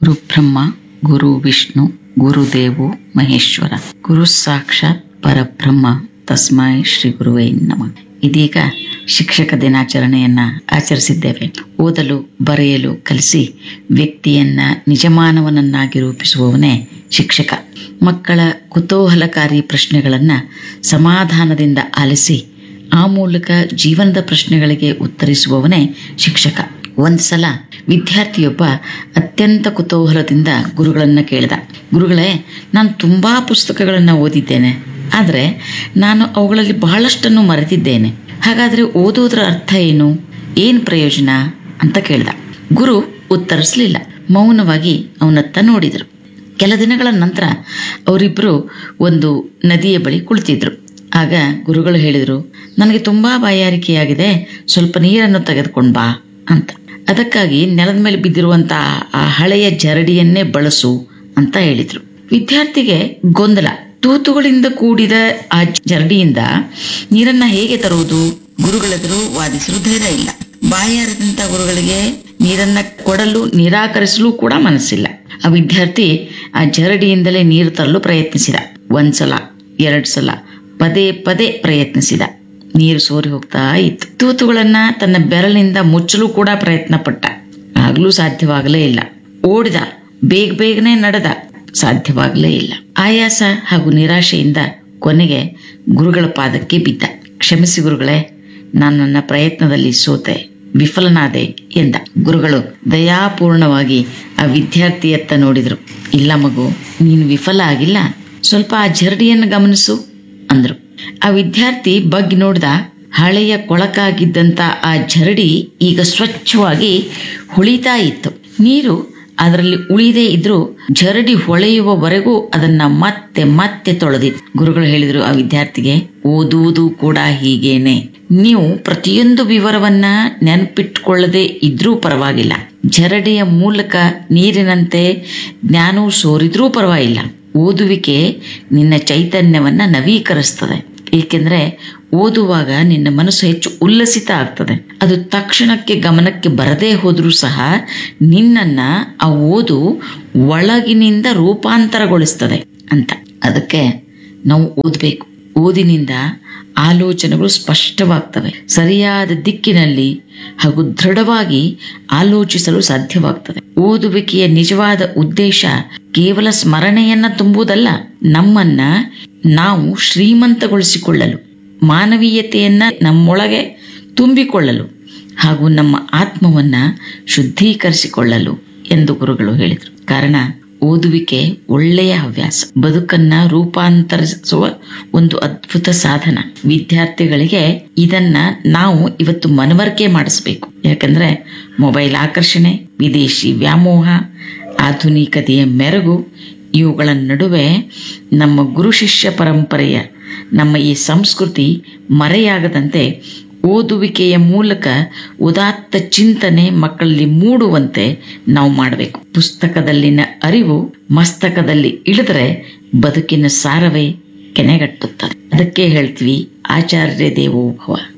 ಗುರು ಬ್ರಹ್ಮ ಗುರು ವಿಷ್ಣು ಗುರುದೇವು ಮಹೇಶ್ವರ ಗುರು ಸಾಕ್ಷಾತ್ ಪರಬ್ರಹ್ಮ ತಸ್ಮೈ ಶ್ರೀ ಗುರುವೇ ನಮಃ ಇದೀಗ ಶಿಕ್ಷಕ ದಿನಾಚರಣೆಯನ್ನ ಆಚರಿಸಿದ್ದೇವೆ ಓದಲು ಬರೆಯಲು ಕಲಿಸಿ ವ್ಯಕ್ತಿಯನ್ನ ನಿಜಮಾನವನನ್ನಾಗಿ ರೂಪಿಸುವವನೇ ಶಿಕ್ಷಕ ಮಕ್ಕಳ ಕುತೂಹಲಕಾರಿ ಪ್ರಶ್ನೆಗಳನ್ನ ಸಮಾಧಾನದಿಂದ ಆಲಿಸಿ ಆ ಮೂಲಕ ಜೀವನದ ಪ್ರಶ್ನೆಗಳಿಗೆ ಉತ್ತರಿಸುವವನೇ ಶಿಕ್ಷಕ ಒಂದ್ಸಲ ವಿದ್ಯಾರ್ಥಿಯೊಬ್ಬ ಅತ್ಯಂತ ಕುತೂಹಲದಿಂದ ಗುರುಗಳನ್ನ ಕೇಳಿದ ಗುರುಗಳೇ ನಾನು ತುಂಬಾ ಪುಸ್ತಕಗಳನ್ನ ಓದಿದ್ದೇನೆ ಆದರೆ ನಾನು ಅವುಗಳಲ್ಲಿ ಬಹಳಷ್ಟನ್ನು ಮರೆತಿದ್ದೇನೆ ಹಾಗಾದ್ರೆ ಓದುವುದರ ಅರ್ಥ ಏನು ಏನ್ ಪ್ರಯೋಜನ ಅಂತ ಕೇಳ್ದ ಗುರು ಉತ್ತರಿಸಲಿಲ್ಲ ಮೌನವಾಗಿ ಅವನತ್ತ ನೋಡಿದರು ಕೆಲ ದಿನಗಳ ನಂತರ ಅವರಿಬ್ಬರು ಒಂದು ನದಿಯ ಬಳಿ ಕುಳಿತಿದ್ರು ಆಗ ಗುರುಗಳು ಹೇಳಿದರು ನನಗೆ ತುಂಬಾ ಬಾಯಾರಿಕೆಯಾಗಿದೆ ಸ್ವಲ್ಪ ನೀರನ್ನು ತೆಗೆದುಕೊಂಡು ಬಾ ಅಂತ ಅದಕ್ಕಾಗಿ ನೆಲದ ಮೇಲೆ ಬಿದ್ದಿರುವಂತಹ ಆ ಹಳೆಯ ಜರಡಿಯನ್ನೇ ಬಳಸು ಅಂತ ಹೇಳಿದ್ರು ವಿದ್ಯಾರ್ಥಿಗೆ ಗೊಂದಲ ತೂತುಗಳಿಂದ ಕೂಡಿದ ಆ ಜರಡಿಯಿಂದ ನೀರನ್ನ ಹೇಗೆ ತರುವುದು ಗುರುಗಳೆದುರು ವಾದಿಸಲು ಧೈರ್ಯ ಇಲ್ಲ ಬಾಯಾರದಂತ ಗುರುಗಳಿಗೆ ನೀರನ್ನ ಕೊಡಲು ನಿರಾಕರಿಸಲು ಕೂಡ ಮನಸ್ಸಿಲ್ಲ ಆ ವಿದ್ಯಾರ್ಥಿ ಆ ಜರಡಿಯಿಂದಲೇ ನೀರು ತರಲು ಪ್ರಯತ್ನಿಸಿದ ಒಂದ್ಸಲ ಎರಡ್ ಸಲ ಪದೇ ಪದೇ ಪ್ರಯತ್ನಿಸಿದ ನೀರು ಸೋರಿ ಹೋಗ್ತಾ ಇತ್ತು ತೂತುಗಳನ್ನ ತನ್ನ ಬೆರಳಿನಿಂದ ಮುಚ್ಚಲು ಕೂಡ ಪ್ರಯತ್ನ ಪಟ್ಟ ಆಗ್ಲೂ ಸಾಧ್ಯವಾಗಲೇ ಇಲ್ಲ ಓಡಿದ ಬೇಗ ಬೇಗನೆ ನಡೆದ ಸಾಧ್ಯವಾಗಲೇ ಇಲ್ಲ ಆಯಾಸ ಹಾಗೂ ನಿರಾಶೆಯಿಂದ ಕೊನೆಗೆ ಗುರುಗಳ ಪಾದಕ್ಕೆ ಬಿದ್ದ ಕ್ಷಮಿಸಿ ಗುರುಗಳೇ ನಾನು ನನ್ನ ಪ್ರಯತ್ನದಲ್ಲಿ ಸೋತೆ ವಿಫಲನಾದೆ ಎಂದ ಗುರುಗಳು ದಯಾಪೂರ್ಣವಾಗಿ ಆ ವಿದ್ಯಾರ್ಥಿಯತ್ತ ನೋಡಿದ್ರು ಇಲ್ಲ ಮಗು ನೀನು ವಿಫಲ ಆಗಿಲ್ಲ ಸ್ವಲ್ಪ ಆ ಜರಡಿಯನ್ನು ಗಮನಿಸು ಅಂದ್ರು ಆ ವಿದ್ಯಾರ್ಥಿ ಬಗ್ಗಿ ನೋಡ್ದ ಹಳೆಯ ಕೊಳಕಾಗಿದ್ದಂತ ಆ ಜರಡಿ ಈಗ ಸ್ವಚ್ಛವಾಗಿ ಹೊಳಿತಾ ಇತ್ತು ನೀರು ಅದರಲ್ಲಿ ಉಳಿದೇ ಇದ್ರೂ ಜರಡಿ ಹೊಳೆಯುವವರೆಗೂ ಅದನ್ನ ಮತ್ತೆ ಮತ್ತೆ ತೊಳೆದಿತ್ತು ಗುರುಗಳು ಹೇಳಿದ್ರು ಆ ವಿದ್ಯಾರ್ಥಿಗೆ ಓದುವುದು ಕೂಡ ಹೀಗೇನೆ ನೀವು ಪ್ರತಿಯೊಂದು ವಿವರವನ್ನ ನೆನಪಿಟ್ಟುಕೊಳ್ಳದೆ ಇದ್ರೂ ಪರವಾಗಿಲ್ಲ ಜರಡಿಯ ಮೂಲಕ ನೀರಿನಂತೆ ಜ್ಞಾನವು ಸೋರಿದ್ರೂ ಪರವಾಗಿಲ್ಲ ಓದುವಿಕೆ ನಿನ್ನ ಚೈತನ್ಯವನ್ನ ನವೀಕರಿಸ್ತದೆ ಏಕೆಂದ್ರೆ ಓದುವಾಗ ನಿನ್ನ ಮನಸ್ಸು ಹೆಚ್ಚು ಉಲ್ಲಸಿತ ಆಗ್ತದೆ ಅದು ತಕ್ಷಣಕ್ಕೆ ಗಮನಕ್ಕೆ ಬರದೇ ಹೋದ್ರೂ ಸಹ ನಿನ್ನನ್ನ ಆ ಓದು ಒಳಗಿನಿಂದ ರೂಪಾಂತರಗೊಳಿಸ್ತದೆ ಅಂತ ಅದಕ್ಕೆ ನಾವು ಓದಬೇಕು ಓದಿನಿಂದ ಆಲೋಚನೆಗಳು ಸ್ಪಷ್ಟವಾಗ್ತವೆ ಸರಿಯಾದ ದಿಕ್ಕಿನಲ್ಲಿ ಹಾಗೂ ದೃಢವಾಗಿ ಆಲೋಚಿಸಲು ಸಾಧ್ಯವಾಗ್ತದೆ ಓದುವಿಕೆಯ ನಿಜವಾದ ಉದ್ದೇಶ ಕೇವಲ ಸ್ಮರಣೆಯನ್ನ ತುಂಬುವುದಲ್ಲ ನಮ್ಮನ್ನ ನಾವು ಶ್ರೀಮಂತಗೊಳಿಸಿಕೊಳ್ಳಲು ಮಾನವೀಯತೆಯನ್ನ ನಮ್ಮೊಳಗೆ ತುಂಬಿಕೊಳ್ಳಲು ಹಾಗೂ ನಮ್ಮ ಆತ್ಮವನ್ನ ಶುದ್ಧೀಕರಿಸಿಕೊಳ್ಳಲು ಎಂದು ಗುರುಗಳು ಹೇಳಿದರು ಕಾರಣ ಓದುವಿಕೆ ಒಳ್ಳೆಯ ಹವ್ಯಾಸ ಬದುಕನ್ನ ರೂಪಾಂತರಿಸುವ ಒಂದು ಅದ್ಭುತ ಸಾಧನ ವಿದ್ಯಾರ್ಥಿಗಳಿಗೆ ಇದನ್ನ ನಾವು ಇವತ್ತು ಮನವರಿಕೆ ಮಾಡಿಸ್ಬೇಕು ಯಾಕಂದ್ರೆ ಮೊಬೈಲ್ ಆಕರ್ಷಣೆ ವಿದೇಶಿ ವ್ಯಾಮೋಹ ಆಧುನಿಕತೆಯ ಮೆರುಗು ಇವುಗಳ ನಡುವೆ ನಮ್ಮ ಗುರು ಶಿಷ್ಯ ಪರಂಪರೆಯ ನಮ್ಮ ಈ ಸಂಸ್ಕೃತಿ ಮರೆಯಾಗದಂತೆ ಓದುವಿಕೆಯ ಮೂಲಕ ಉದಾತ್ತ ಚಿಂತನೆ ಮಕ್ಕಳಲ್ಲಿ ಮೂಡುವಂತೆ ನಾವು ಮಾಡಬೇಕು ಪುಸ್ತಕದಲ್ಲಿನ ಅರಿವು ಮಸ್ತಕದಲ್ಲಿ ಇಳಿದರೆ ಬದುಕಿನ ಸಾರವೇ ಕೆನೆಗಟ್ಟುತ್ತದೆ ಅದಕ್ಕೆ ಹೇಳ್ತೀವಿ ಆಚಾರ್ಯ ದೇವೋಭವ